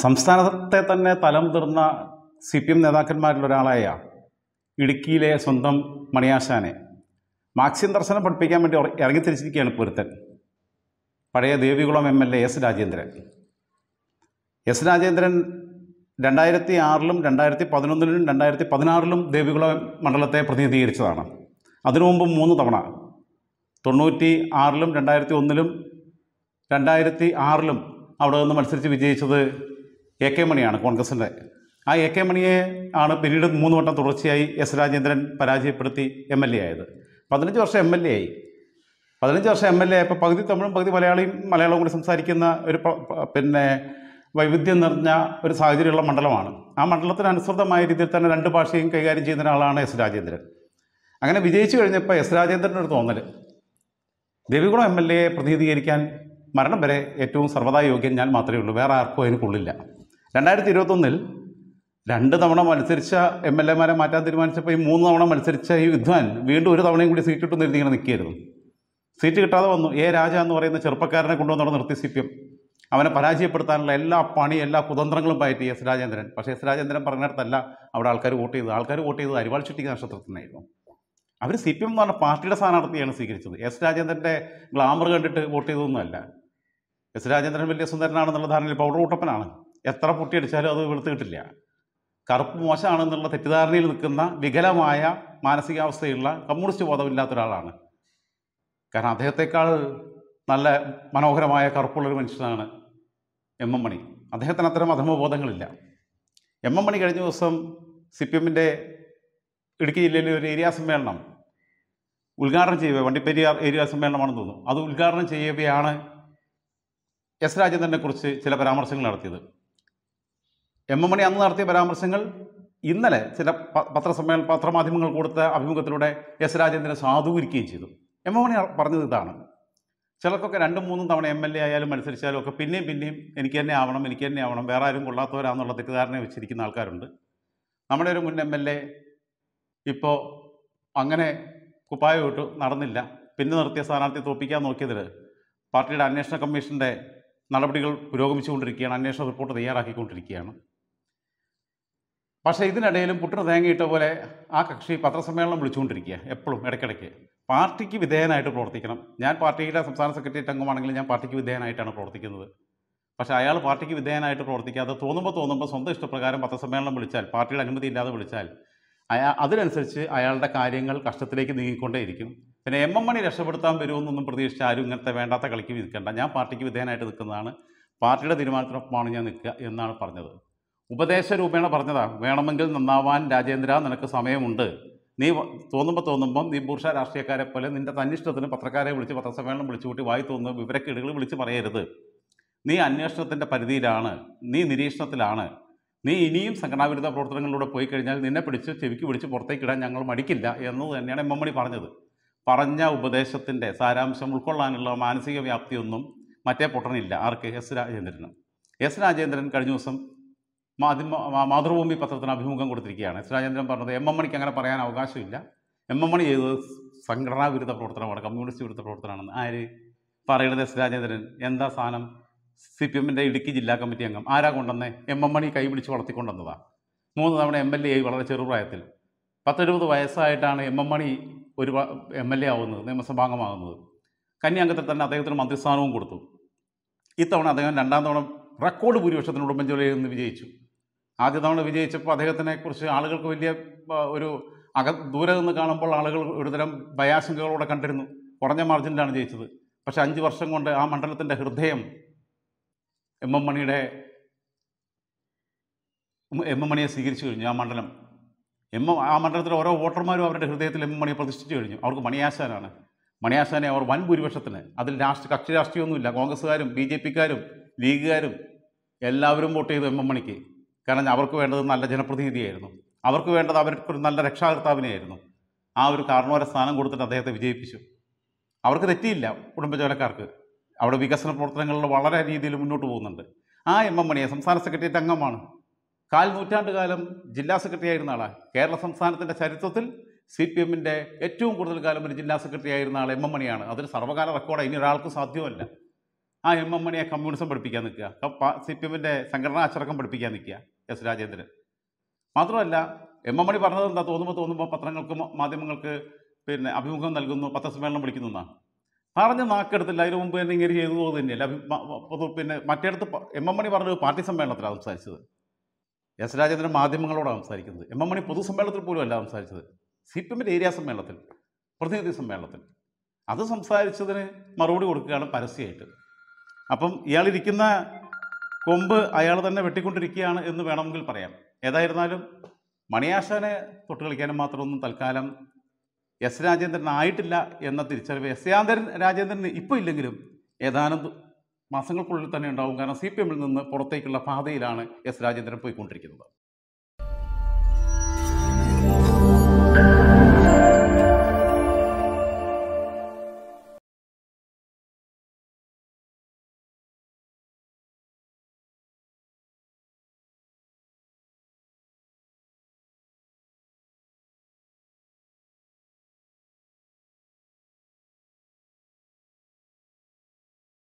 സംസ്ഥാനത്തെ തന്നെ തലം തീർന്ന സി പി എം നേതാക്കന്മാരിൽ ഒരാളായ ഇടുക്കിയിലെ സ്വന്തം മണിയാശാനെ മാക്സിം ദർശനം പഠിപ്പിക്കാൻ വേണ്ടി ഉറ- ഇറങ്ങിത്തിരിച്ചിരിക്കുകയാണ് പൊരുത്തൻ പഴയ Devikulam M L A S Rajendran S Rajendran രണ്ടായിരത്തി ആറിലും രണ്ടായിരത്തി പതിനൊന്നിലും രണ്ടായിരത്തി പതിനാറിലും ദേവികുളം മണ്ഡലത്തെ പ്രതിനിധീകരിച്ചതാണ് അതിനു മുമ്പ് മൂന്ന് തവണ തൊണ്ണൂറ്റി ആറിലും രണ്ടായിരത്തി ഒന്നിലും രണ്ടായിരത്തി ആറിലും അവിടെ നിന്ന് മത്സരിച്ച് വിജയിച്ചത് എ കെ മണിയാണ് കോൺഗ്രസിൻ്റെ ആ എ കെ മണിയെ ആണ് പിന്നീട് മൂന്ന് വട്ടം തുടർച്ചയായി എസ് രാജേന്ദ്രൻ പരാജയപ്പെടുത്തി എം എൽ എ ആയത് പതിനഞ്ച് വർഷം എം എൽ എ ആയി പതിനഞ്ച് വർഷം എം എൽ എ ആയപ്പോൾ പകുതി തമിഴും പകുതി മലയാളിയും മലയാളവും കൂടി സംസാരിക്കുന്ന ഒരു പ- പ- പിന്നെ വൈവിധ്യം നിറഞ്ഞ ഒരു സാഹചര്യമുള്ള മണ്ഡലമാണ് ആ മണ്ഡലത്തിന് അനുസൃതമായ രീതിയിൽ തന്നെ രണ്ട് ഭാഷയും കൈകാര്യം ചെയ്യുന്ന ഒരാളാണ് എസ് രാജേന്ദ്രൻ അങ്ങനെ വിജയിച്ചു കഴിഞ്ഞപ്പോൾ എസ് രാജേന്ദ്രൻ്റെ ഒരു തോന്നൽ ദേവികുളം എം എൽ എയെ പ്രതിനിധീകരിക്കാൻ മരണം വരെ ഏറ്റവും സർവ്വതാ യോഗ്യൻ ഞാൻ മാത്രമേ ഉള്ളൂ വേറെ ആർക്കും അതിന് കൊള്ളില്ല രണ്ടായിരത്തി ഇരുപത്തൊന്നിൽ രണ്ട് തവണ മത്സരിച്ച എം എൽ എമാരെ മാറ്റാൻ തീരുമാനിച്ചപ്പോൾ ഈ മൂന്ന് തവണ മത്സരിച്ച ഈ വിദ്വാൻ വീണ്ടും ഒരു തവണയും കൂടി സീറ്റ് കിട്ടുന്ന എഴുതി ഇങ്ങനെ നിൽക്കുകയായിരുന്നു സീറ്റ് കിട്ടാതെ വന്നു എ രാജ എന്ന് പറയുന്ന ചെറുപ്പക്കാരനെ കൊണ്ടുവന്ന് അവിടെ നിർത്തി സി പി എം അവനെ പരാജയപ്പെടുത്താനുള്ള എല്ലാ പണി എല്ലാ കുതന്ത്രങ്ങളും പയറ്റി എസ് രാജേന്ദ്രൻ പക്ഷേ എസ് രാജേന്ദ്രൻ പറഞ്ഞിടത്തല്ല അവിടെ ആൾക്കാർ വോട്ട് ചെയ്തത് ആൾക്കാർ വോട്ട് ചെയ്തത് അരിവാൾ ചുറ്റിക നക്ഷത്രത്തിനായിരുന്നു അവർ സി പി എം എന്ന് പറഞ്ഞ പാർട്ടിയുടെ സ്ഥാനാർത്ഥിയാണ് സ്വീകരിച്ചത് എസ് രാജേന്ദ്രൻ്റെ ഗ്ലാമർ കണ്ടിട്ട് വോട്ട് ചെയ്തതൊന്നുമല്ല എസ് രാജേന്ദ്രൻ വലിയ സുന്ദരനാണെന്നുള്ള ധാരണയിൽ പൗഡർ കൂട്ടപ്പനാണ് എത്ര പൊട്ടിയടിച്ചാലും അത് വെളുത്ത് കിട്ടില്ല കറുപ്പ് മോശമാണെന്നുള്ള തെറ്റിദ്ധാരണയിൽ നിൽക്കുന്ന വികലമായ മാനസികാവസ്ഥയുള്ള കമ്മ്യൂണിസ്റ്റ് ബോധമില്ലാത്ത ഒരാളാണ് കാരണം അദ്ദേഹത്തെക്കാൾ നല്ല മനോഹരമായ കറുപ്പുള്ളൊരു മനുഷ്യനാണ് എം എം മണി അദ്ദേഹത്തിന് അത്തരം അധമബോധങ്ങളില്ല എം എം മണി കഴിഞ്ഞ ദിവസം സി പി എമ്മിൻ്റെ ഇടുക്കി ജില്ലയിലെ ഒരു ഏരിയ സമ്മേളനം ഉദ്ഘാടനം ചെയ്യവേ വണ്ടിപ്പെരിയാർ ഏരിയ സമ്മേളനമാണെന്ന് തോന്നുന്നു അത് ഉദ്ഘാടനം ചെയ്യവെയാണ് എസ് രാജേന്ദ്രനെ കുറിച്ച് ചില പരാമർശങ്ങൾ നടത്തിയത് എം എം മണി അന്ന് നടത്തിയ പരാമർശങ്ങൾ ഇന്നലെ ചില പ- പത്രസമ്മേളന പത്രമാധ്യമങ്ങൾ കൊടുത്ത അഭിമുഖത്തിലൂടെ എസ് രാജേന്ദ്രനെ സാധൂകരിക്കുകയും ചെയ്തു എം എം മണി പറഞ്ഞത് ഇതാണ് ചിലർക്കൊക്കെ രണ്ടും മൂന്നും തവണ എം എൽ എ ആയാലും മത്സരിച്ചാലും ഒക്കെ പിന്നെയും പിന്നെയും എനിക്ക് തന്നെ ആവണം എനിക്ക് തന്നെ ആവണം വേറെ ആരും കൊള്ളാത്തവരാന്നുള്ള തെറ്റിദ്ധാരണ വെച്ചിരിക്കുന്ന ആൾക്കാരുണ്ട് നമ്മുടെ ഒരു മുൻ എം എൽ എ ഇപ്പോൾ അങ്ങനെ കുപ്പായം ഇട്ടു നടന്നില്ല പിന്നെ നിർത്തിയ സ്ഥാനാർത്ഥിയെ തോൽപ്പിക്കാൻ നോക്കിയതിൽ പാർട്ടിയുടെ അന്വേഷണ കമ്മീഷൻ്റെ നടപടികൾ പുരോഗമിച്ചുകൊണ്ടിരിക്കുകയാണ് അന്വേഷണ റിപ്പോർട്ട് തയ്യാറാക്കിക്കൊണ്ടിരിക്കുകയാണ് പക്ഷേ ഇതിനിടയിലും പുട്ടിന് തേങ്ങയിട്ട പോലെ ആ കക്ഷി പത്രസമ്മേളനം വിളിച്ചുകൊണ്ടിരിക്കുക എപ്പോഴും ഇടയ്ക്കിടയ്ക്ക് പാർട്ടിക്ക് വിധേയനായിട്ട് പ്രവർത്തിക്കണം ഞാൻ പാർട്ടിയുടെ സംസ്ഥാന സെക്രട്ടേറിയറ്റ് അംഗമാണെങ്കിൽ ഞാൻ പാർട്ടിക്ക് വിധേയനായിട്ടാണ് പ്രവർത്തിക്കുന്നത് പക്ഷേ അയാൾ പാർട്ടിക്ക് വിധേയനായിട്ട് പ്രവർത്തിക്കാതെ തോന്നുമ്പോൾ തോന്നുമ്പോൾ സ്വന്തം ഇഷ്ടപ്രകാരം പത്രസമ്മേളനം വിളിച്ചാൽ പാർട്ടിയുടെ അനുമതി ഇല്ലാതെ വിളിച്ചാൽ അയാ അതിനനുസരിച്ച് അയാളുടെ കാര്യങ്ങൾ കഷ്ടത്തിലേക്ക് നീങ്ങിക്കൊണ്ടേയിരിക്കും പിന്നെ എം എം മണി രക്ഷപ്പെടുത്താൻ വരുമെന്നൊന്നും പ്രതീക്ഷിച്ച് ആരും ഇങ്ങനത്തെ വേണ്ടാത്ത കളിക്ക് നിൽക്കേണ്ട ഞാൻ പാർട്ടിക്ക് വിധേയനായിട്ട് നിൽക്കുന്നതാണ് പാർട്ടിയുടെ തീരുമാനത്തിനൊപ്പമാണ് ഞാൻ നിൽക്കുക എന്നാണ് പറഞ്ഞത് ഉപദേശ രൂപേണ പറഞ്ഞതാ വേണമെങ്കിൽ നന്നാവാൻ രാജേന്ദ്ര നിനക്ക് സമയമുണ്ട് നീ വ- തോന്നുമ്പോൾ തോന്നുമ്പം നീ ബൂർഷ രാഷ്ട്രീയക്കാരെ പോലെ നിന്റെ തന്നിഷ്ടത്തിന് പത്രക്കാരെ വിളിച്ച് പത്രസമ്മേളനം വിളിച്ചു കൂട്ടി വായി തോന്നുന്ന വിവരക്കേടുകൾ വിളിച്ച് പറയരുത് നീ അന്വേഷണത്തിൻ്റെ പരിധിയിലാണ് നീ നിരീക്ഷണത്തിലാണ് നീ ഇനിയും സംഘടനാവിരുദ്ധ പ്രവർത്തനങ്ങളിലൂടെ പോയി കഴിഞ്ഞാൽ നിന്നെ പിടിച്ച് ചെവിക്ക് പിടിച്ച് പുറത്തേക്കിടാൻ ഞങ്ങൾ മടിക്കില്ല എന്നത് തന്നെയാണ് എം എം മണി പറഞ്ഞത് പറഞ്ഞ ഉപദേശത്തിൻ്റെ സാരാംശം ഉൾക്കൊള്ളാനുള്ള മാനസിക വ്യാപ്തിയൊന്നും മറ്റേ പൊട്ടനില്ല ആർക്ക് എസ് രാജേന്ദ്രന് എസ് രാജേന്ദ്രൻ കഴിഞ്ഞ ദിവസം മാധ്യമ മാ- മാതൃഭൂമി പത്രത്തിന് അഭിമുഖം കൊടുത്തിരിക്കുകയാണ് എസ് രാജേന്ദ്രൻ പറഞ്ഞത് എം എം മണിക്ക് അങ്ങനെ പറയാൻ അവകാശമില്ല എം എം മണി ചെയ്തത് സംഘടനാ വിരുദ്ധ പ്രവർത്തനമാണ് കമ്മ്യൂണിസ്റ്റ് വിരുദ്ധ പ്രവർത്തനമാണെന്ന് ആര് പറയുന്നത് എസ് രാജേന്ദ്രൻ എന്താ സാധനം സി പി എമ്മിൻ്റെ ഇടുക്കി ജില്ലാ കമ്മിറ്റി അംഗം ആരാ കൊണ്ടുവന്നേ എം എം മണി കൈ പിടിച്ച് വളർത്തിക്കൊണ്ടുവന്നതാ മൂന്ന് തവണ എം എൽ എ ആയി വളരെ ചെറുപ്രായത്തിൽ പത്തെഴുപത് വയസ്സായിട്ടാണ് എം എം മണി ഒരു എം എൽ എ ആവുന്നത് നിയമസഭാംഗമാകുന്നത് കന്യാംഗത്തിൽ തന്നെ അദ്ദേഹത്തിന് മന്ത്രിസ്ഥാനവും കൊടുത്തു ഇത്തവണ അദ്ദേഹം രണ്ടാം തവണ റെക്കോർഡ് ഭൂരിപക്ഷത്തിന് ഉടുമ്പൻചോലയിൽ നിന്ന് വിജയിച്ചു ആദ്യ തവണ വിജയിച്ചപ്പോൾ അദ്ദേഹത്തിനെ കുറിച്ച് ആളുകൾക്ക് വലിയ ആ, ഒരു അക ദൂരെ നിന്ന് കാണുമ്പോൾ ആളുകൾ ഒരുതരം ഭയാശങ്കകളോടെ കണ്ടിരുന്നു കുറഞ്ഞ മാർജിനിലാണ് ജയിച്ചത് പക്ഷേ അഞ്ച് വർഷം കൊണ്ട് ആ മണ്ഡലത്തിൻ്റെ ഹൃദയം എം എം മണിയുടെ എം എം മണിയെ സ്വീകരിച്ചു കഴിഞ്ഞു ആ മണ്ഡലം എം എം ആ മണ്ഡലത്തിലെ ഓരോ വോട്ടർമാരും അവരുടെ ഹൃദയത്തിൽ എം എം മണിയെ പ്രതിഷ്ഠിച്ചു കഴിഞ്ഞു അവർക്ക് മണിയാശാനാണ് മണിയാശാനെ അവർ വൻ ഭൂരിപക്ഷത്തിന് അതിൽ രാഷ്ട്ര കക്ഷി രാഷ്ട്രീയമൊന്നുമില്ല കോൺഗ്രസ്സുകാരും ബി ജെ പിക്കാരും ലീഗുകാരും എല്ലാവരും വോട്ട് ചെയ്തു എം എം മണിക്ക് കാരണം അവർക്ക് വേണ്ടത് നല്ല ജനപ്രതിനിധിയായിരുന്നു അവർക്ക് വേണ്ടത് അവർക്കൊരു നല്ല രക്ഷാകർത്താവിനെയായിരുന്നു ആ ഒരു കാരണവര സ്ഥാനം കൊടുത്തിട്ട് അദ്ദേഹത്തെ വിജയിപ്പിച്ചു അവർക്ക് തെറ്റിയില്ല കുടുംബജോലക്കാർക്ക് അവിടെ വികസന പ്രവർത്തനങ്ങളിൽ വളരെ രീതിയിൽ മുന്നോട്ട് പോകുന്നുണ്ട് ആ എം എം മണിയെ സംസ്ഥാന സെക്രട്ടേറിയറ്റ് അംഗമാണ് കാൽ നൂറ്റാണ്ട് കാലം ജില്ലാ സെക്രട്ടറി ആയിരുന്ന ആളാണ് കേരള സംസ്ഥാനത്തിൻ്റെ ചരിത്രത്തിൽ സി പി എമ്മിൻ്റെ ഏറ്റവും കൂടുതൽ കാലം ഒരു ജില്ലാ സെക്രട്ടറി ആയിരുന്ന ആൾ എം എം മണിയാണ് അതൊരു സർവ്വകാല റെക്കോർഡ് ഇനി ഒരാൾക്കും സാധ്യമല്ല ആ എം എം മണിയെ കമ്മ്യൂണിസം പഠിപ്പിക്കാൻ നിൽക്കുക സി പി എമ്മിൻ്റെ സംഘടനാ അച്ചടക്കം പഠിപ്പിക്കാൻ നിൽക്കുക എസ് രാജേന്ദ്രൻ മാത്രമല്ല എം എം മണി പറഞ്ഞത് എന്താ തോന്നുമ്പോൾ തോന്നുമ്പോൾ പത്രങ്ങൾക്ക് മ- മാധ്യമങ്ങൾക്ക് പിന്നെ അഭിമുഖം നൽകുന്നു പത്രസമ്മേളനം വിളിക്കുന്നു എന്നാണ് പറഞ്ഞ് നാക്കെടുത്തില്ല അതിന് മുമ്പ് തന്നെ ഇങ്ങനെ ചെയ്തു പോകുന്നത് തന്നെയല്ല അഭി- മ- മ- പൊതു പിന്നെ മറ്റേടത്ത് പ- എം എം മണി പറഞ്ഞത് പാർട്ടി സമ്മേളനത്തിലാണ് സംസാരിച്ചത് എസ് രാജേന്ദ്രൻ മാധ്യമങ്ങളോടാണ് സംസാരിക്കുന്നത് എം എം മണി പൊതുസമ്മേളനത്തിൽ പോലും അല്ല സംസാരിച്ചത് സി പി എമ്മിൻ്റെ ഏരിയ സമ്മേളനത്തിൽ പ്രതിനിധി സമ്മേളനത്തിൽ അത് സംസാരിച്ചതിന് മറുപടി കൊടുക്കുകയാണ് പരസ്യമായിട്ട് അപ്പം ഇയാളിരിക്കുന്ന കൊമ്പ് അയാൾ തന്നെ വെട്ടിക്കൊണ്ടിരിക്കുകയാണ് എന്ന് വേണമെങ്കിൽ പറയാം ഏതായിരുന്നാലും മണിയാശാനെ തൊട്ട് കളിക്കാനും മാത്രമൊന്നും തൽക്കാലം എസ് രാജേന്ദ്രൻ ആയിട്ടില്ല എന്ന തിരിച്ചറിവ് എസ് രാജേന്ദ്രൻ രാജേന്ദ്രന് ഇപ്പോൾ ഇല്ലെങ്കിലും ഏതാനും ദു- മാസങ്ങൾക്കുള്ളിൽ തന്നെ ഉണ്ടാവും കാരണം സി പി എമ്മിൽ നിന്ന് പുറത്തേക്കുള്ള പാതയിലാണ് എസ് രാജേന്ദ്രൻ പോയിക്കൊണ്ടിരിക്കുന്നത്